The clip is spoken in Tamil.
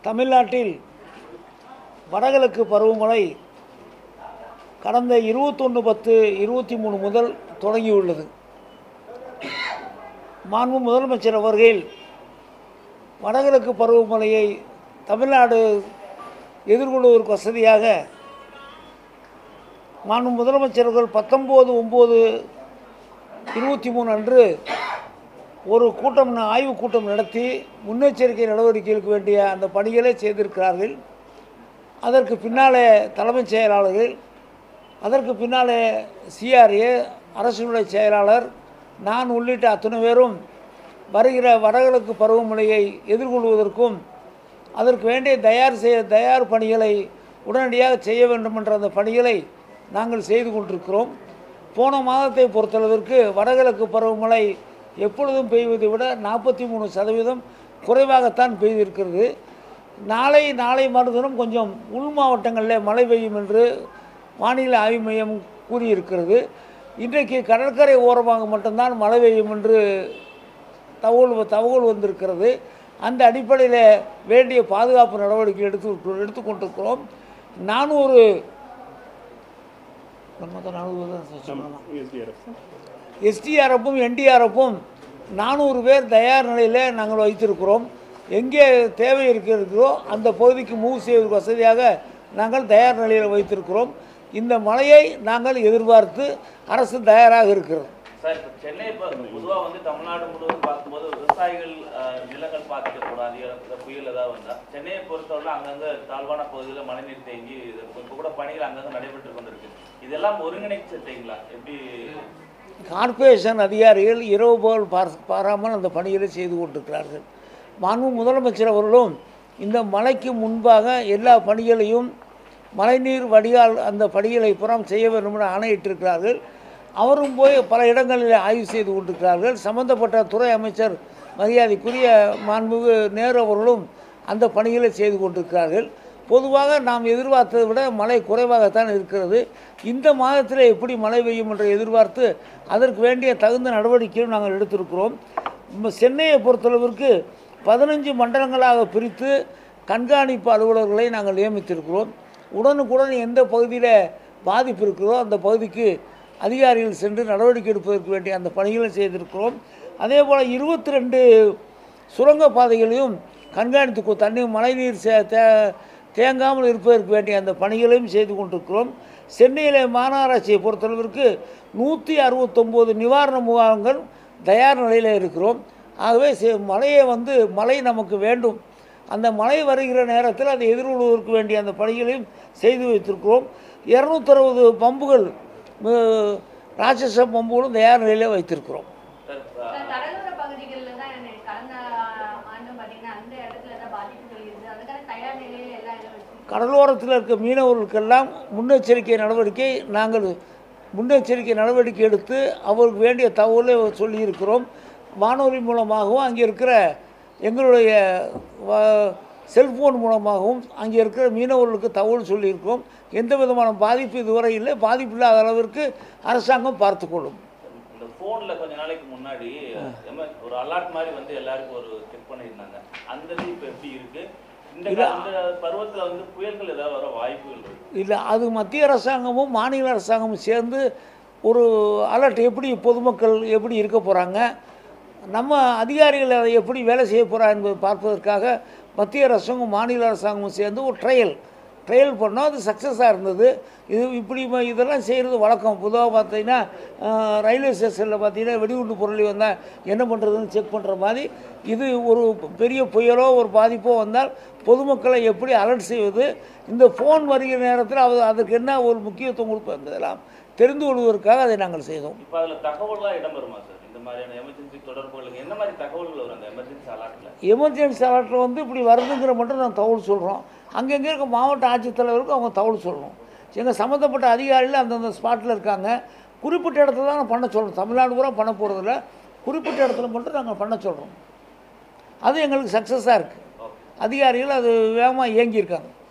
தமிழ்நாட்டில் வடகிழக்கு பருவமழை கடந்த இருபத்தொன்று பத்து இருபத்தி மூணு முதல் தொடங்கியுள்ளது மாண்பு முதலமைச்சர் அவர்கள் வடகிழக்கு பருவமழையை தமிழ்நாடு எதிர்கொள்வதற்கு வசதியாக மாண்பு முதலமைச்சர் அவர்கள் பத்தொம்போது ஒம்பது இருபத்தி மூணு அன்று ஒரு கூட்டம் ஆய்வுக் கூட்டம் நடத்தி முன்னெச்சரிக்கை நடவடிக்கைகளுக்கு வேண்டிய அந்த பணிகளை செய்திருக்கிறார்கள் அதற்கு பின்னாலே தலைமைச் செயலாளர்கள் அதற்கு பின்னாலே சிஆர்ஏ அரசினுடைய செயலாளர் நான் உள்ளிட்ட அத்தனை பேரும் வருகிற வடகிழக்கு பருவமழையை எதிர்கொள்வதற்கும் அதற்கு வேண்டிய தயார் செய்ய தயார் பணிகளை உடனடியாக செய்ய வேண்டும் என்ற அந்த பணிகளை நாங்கள் செய்து கொண்டிருக்கிறோம் போன மாதத்தை பொறுத்தளவிற்கு வடகிழக்கு பருவமழை எப்பொழுதும் பெய்வதை விட நாற்பத்தி மூணு சதவீதம் குறைவாகத்தான் பெய்திருக்கிறது நாளை நாளை மறுதினம் கொஞ்சம் உள் மாவட்டங்களில் மழை பெய்யும் என்று வானிலை ஆய்வு மையம் கூறியிருக்கிறது இன்றைக்கு கடற்கரை ஓரமாக மட்டும்தான் மழை பெய்யும் என்று தகவல் தகவல் வந்திருக்கிறது அந்த அடிப்படையில் வேண்டிய பாதுகாப்பு நடவடிக்கை எடுத்து எடுத்துக்கொண்டிருக்கிறோம் நானூறு மொத்தம் நானூறு தான் சொல்லலாம் எஸ்டிஆர்எஃப்பும் என்டிஆர்எஃப்பும் நானூறு பேர் தயார் நிலையில் நாங்கள் வைத்திருக்கிறோம் எங்கே தேவை இருக்கிறதோ அந்த பகுதிக்கு மூவ் செய்வதற்கு வசதியாக நாங்கள் தயார் நிலையில் வைத்திருக்கிறோம் இந்த மழையை நாங்கள் எதிர்பார்த்து அரசு தயாராக இருக்கிறது சார் இப்போ சென்னை இப்போ பொதுவாக வந்து தமிழ்நாடு முழுவதும் பார்க்கும்போது விவசாயிகள் அஹ், நிலங்கள் பாதிக்கப்படும் இந்த புயல் ஏதாவது வந்தால் சென்னையை பொறுத்தவரை அங்கங்கே தாழ்வான பகுதியில் மழைநீர் தேங்கி இப்போ கூட பணிகள் அங்கங்கே நடைபெற்று கொண்டிருக்கு இதெல்லாம் ஒருங்கிணைச்சிட்டீங்களா எப்படி கார்ப்பரேஷன் அதிகாரிகள் இரவு பகல் பார் பாராமல் அந்த பணிகளை செய்து கொண்டிருக்கிறார்கள் மாண்பு முதலமைச்சர் அவர்களும் இந்த மழைக்கு முன்பாக எல்லா பணிகளையும் மழைநீர் வடிகால் அந்த பணிகளை புறம் செய்ய வேண்டும் என ஆணையிட்டிருக்கிறார்கள் அவரும் போய் பல இடங்களில் ஆய்வு செய்து கொண்டிருக்கிறார்கள் சம்பந்தப்பட்ட துறை அமைச்சர் மரியாதைக்குரிய மாண்புமிகு நேரு அவர்களும் அந்த பணிகளை செய்து கொண்டிருக்கிறார்கள் பொதுவாக நாம் எதிர்பார்த்ததை விட மழை குறைவாகத்தான் இருக்கிறது இந்த மாதத்தில் எப்படி மழை பெய்யும் என்று எதிர்பார்த்து அதற்கு வேண்டிய தகுந்த நடவடிக்கையும் நாங்கள் எடுத்திருக்கிறோம் நம்ம சென்னையை பொறுத்தளவிற்கு பதினஞ்சு மண்டலங்களாக பிரித்து கண்காணிப்பு அலுவலர்களை நாங்கள் நியமித்திருக்கிறோம் உடனுக்குடன் எந்த பகுதியில் பாதிப்பு இருக்கிறதோ அந்த பகுதிக்கு அதிகாரிகள் சென்று நடவடிக்கை எடுப்பதற்கு வேண்டிய அந்த பணிகளை செய்திருக்கிறோம் அதே போல் இருபத்தி ரெண்டு சுரங்கப்பாதைகளையும் கண்காணித்து கொ- தண்ணீர் மழைநீர் சே- தே- தேங்காமல் இருப்பதற்கு வேண்டிய அந்த பணிகளையும் செய்து கொண்டிருக்கிறோம் சென்னையில் மாநகராட்சியை பொறுத்தளவிற்கு நூற்றி அறுபத்தொம்போது நிவாரண முகாம்கள் தயார் நிலையில் இருக்கிறோம் ஆகவே செ- மழையை வந்து மழை நமக்கு வேண்டும் அந்த மழை வருகிற நேரத்தில் அதை எதிர்கொள்வதற்கு வேண்டிய அந்த பணிகளையும் செய்து வைத்திருக்கிறோம் இரநூத்தறுபது பம்புகள் அஹ், ராட்சச பம்புகளும் தயார் நிலையில் வைத்திருக்கிறோம் சார் சார், கடலோர பகுதிகளில் தான் எனக்கு கடந்த ஆண்டும் பார்த்தீங்கன்னா அந்த இடத்துல தான் பாதிப்புகள் இருக்குது அதுக்கான தயார் நிலையில எல்லாம் எல்லாம் வச்சு கடலோரத்தில் இருக்க மீனவர்களுக்கெல்லாம் முன்னெச்சரிக்கை நடவடிக்கை நாங்கள் முன்னெச்சரிக்கை நடவடிக்கை எடுத்து அவருக்கு வேண்டிய தகவலை சொல்லியிருக்கிறோம் வானொலி மூலமாகவும் அங்கே இருக்கிற எங்களுடைய வ- செல்போன் மூலமாகவும் அங்கே இருக்கிற மீனவர்களுக்கு தகவல் சொல்லியிருக்கிறோம் எந்த விதமான பாதிப்பு இதுவரை இல்லை பாதிப்பு இல்லாத அளவிற்கு அரசாங்கம் பார்த்துக்கொள்ளும் இந்த ஃபோனில் கொஞ்ச நாளைக்கு முன்னாடி எம- ஒரு அலர்ட் மாதிரி வந்து எல்லாருக்கும் ஒரு செக் பண்ணியிருந்தாங்க அந்த இது இப்போ எப்படி இருக்கு இந்த இல்ல. கா- இந்த பருவத்தில் வந்து புயல்கள் ஏதாவது வர வாய்ப்புகள் இருக்கு இல்லை அது மத்திய அரசாங்கமும் மாநில அரசாங்கமும் சேர்ந்து ஒரு அலர்ட் எப்படி பொதுமக்கள் எப்படி இருக்க போகிறாங்க நம்ம அதிகாரிகள் அதை எப்படி வேலை செய்ய போகிறா என்பதை பார்ப்பதற்காக மத்திய அரசாங்கம் மாநில அரசாங்கமும் சேர்ந்து ஒரு ட்ரையல் ட்ரையல் பண்ணோம் அது சக்ஸஸாக இருந்தது இது இப்படி ம- இதெல்லாம் செய்கிறது வழக்கம் பொதுவாக பார்த்தீங்கன்னா அஹ், ரயில்வே ஸ்டேஷனில் பார்த்தீங்கன்னா வெடிகுண்டு பொருளை வந்தால் என்ன பண்ணுறதுன்னு செக் பண்ணுற மாதிரி இது ஒரு பெரிய புயலோ ஒரு பாதிப்போ வந்தால் பொதுமக்களை எப்படி அலர்ட் செய்வது இந்த ஃபோன் வருகிற நேரத்தில் அது அதற்கு என்ன ஒரு முக்கியத்துவம் கொடுப்போம் என்பதெல்லாம் தெரிந்து கொள்வதற்காக அதை நாங்கள் செய்தோம் இப்போ அதில் தகவல்லாம் இடம்பெறுமா சார் இந்த மாதிரியான எமர்ஜென்சி தொடர்புகளுக்கு என்ன மாதிரி தகவல்கள் வரும் அந்த எமர்ஜென்சி அலர்ட்டில் எமர்ஜென்சி அலர்ட்டில் வந்து இப்படி வருதுங்கிற மட்டும் நான் தகவல் சொல்கிறோம் அங்கங்கே இருக்க மாவட்ட ஆட்சித்தலைவருக்கு அவங்க தகவல் சொல்லணும் எங்கள் சம்மந்தப்பட்ட அதிகாரிகள் அந்தந்த ஸ்பாட்டில் இருக்காங்க குறிப்பிட்ட இடத்துல தான் பண்ண சொல்கிறோம் தமிழ்நாடு பூரா பண்ண போகிறதில்ல குறிப்பிட்ட இடத்துல மட்டும் நாங்கள் பண்ண சொல்கிறோம் அது எங்களுக்கு சக்ஸஸாக இருக்குது அதிகாரிகள் அது வேகமாக இயங்கியிருக்காங்க